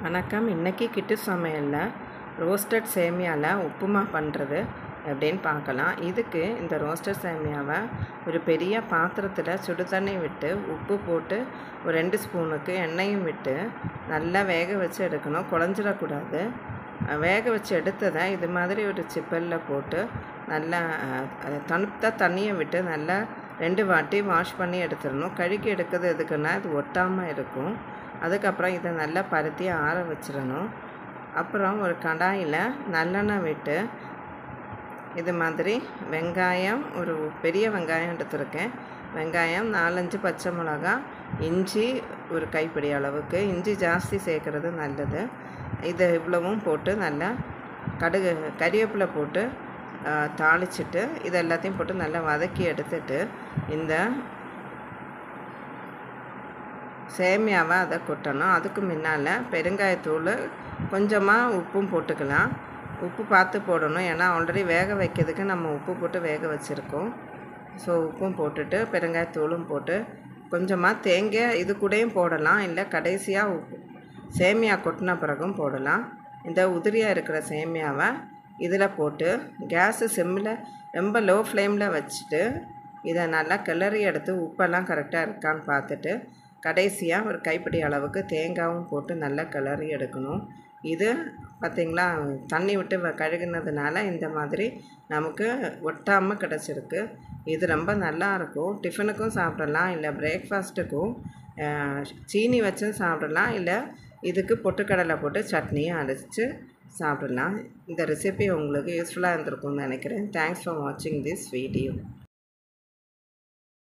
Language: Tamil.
வணக்கம் இன்றைக்கி கிட்டு சமையலில் ரோஸ்டட் சேமியாவில் உப்புமா பண்ணுறது எப்படின்னு பார்க்கலாம் இதுக்கு இந்த ரோஸ்டட் சேமியாவை ஒரு பெரிய பாத்திரத்தில் சுடு தண்ணி விட்டு உப்பு போட்டு ஒரு ரெண்டு ஸ்பூனுக்கு எண்ணெயும் விட்டு நல்லா வேக வச்சு எடுக்கணும் குழஞ்சிடக்கூடாது அஹ் வேக வச்சு எடுத்ததை இது மாதிரி ஒரு சிப்பலில் போட்டு நல்லா அஹ், அது தணுத்த தண்ணியை விட்டு நல்லா ரெண்டு வாட்டி வாஷ் பண்ணி எடுத்துடணும் கழுகி எடுக்கிறது எதுக்குன்னா இது ஒட்டாமல் இருக்கும் அதுக்கப்புறம் இதை நல்லா பருத்தி ஆற வச்சிடணும் அப்புறம் ஒரு கடாயில் நல்லெண்ணெய் விட்டு இது மாதிரி வெங்காயம் ஒரு பெரிய வெங்காயம் எடுத்திருக்கேன் வெங்காயம் நாலஞ்சு பச்சை மிளகா இஞ்சி ஒரு கைப்பிடி அளவுக்கு இஞ்சி ஜாஸ்தி சேர்க்குறது நல்லது இது இவ்வளவும் போட்டு நல்லா கடுகு கறிவேப்பிலை போட்டு ஆ, தாளிச்சிட்டு இது எல்லாத்தையும் போட்டு நல்லா வதக்கி எடுத்துட்டு இந்த சேமியாவை அதை கொட்டணும் அதுக்கு முன்னால் பெருங்காயத்தூள் கொஞ்சமாக உப்பும் போட்டுக்கலாம் உப்பு பார்த்து போடணும் ஏன்னா ஆல்ரெடி வேக வைக்கிறதுக்கு நம்ம உப்பு போட்டு வேக வச்சுருக்கோம் ஸோ உப்பும் போட்டுட்டு பெருங்காயத்தூளும் போட்டு கொஞ்சமாக தேங்காய் இது கூடயும் போடலாம் இல்லை கடைசியாக உப்பு சேமியா கொட்டின பிறகும் போடலாம் இந்த உதிரியாக இருக்கிற சேமியாவை இதில் போட்டு கேஸு சிம்மில் ரொம்ப லோ ஃப்ளேமில் வச்சுட்டு இதை நல்லா கிளறி எடுத்து உப்பெல்லாம் கரெக்டாக இருக்கான்னு பார்த்துட்டு கடைசியாக ஒரு கைப்பிடி அளவுக்கு தேங்காயும் போட்டு நல்லா கிளறி எடுக்கணும் இது பார்த்திங்களா தண்ணி விட்டு வ- கழுகுனதுனால இந்த மாதிரி நமக்கு ஒட்டாமல் கிடச்சிருக்கு இது ரொம்ப நல்லா இருக்கும் டிஃபனுக்கும் சாப்பிடலாம் இல்லை பிரேக்ஃபாஸ்ட்டுக்கும் சீனி வச்சும் சாப்பிடலாம் இல்லை இதுக்கு பொட்டுக்கடலை போட்டு சட்னியும் அரைச்சி சாப்பிடலாம் இந்த ரெசிபி உங்களுக்கு யூஸ்ஃபுல்லாக இருந்திருக்கும்னு நினைக்கிறேன் தேங்க்ஸ் ஃபார் வாட்சிங் திஸ் வீடியோ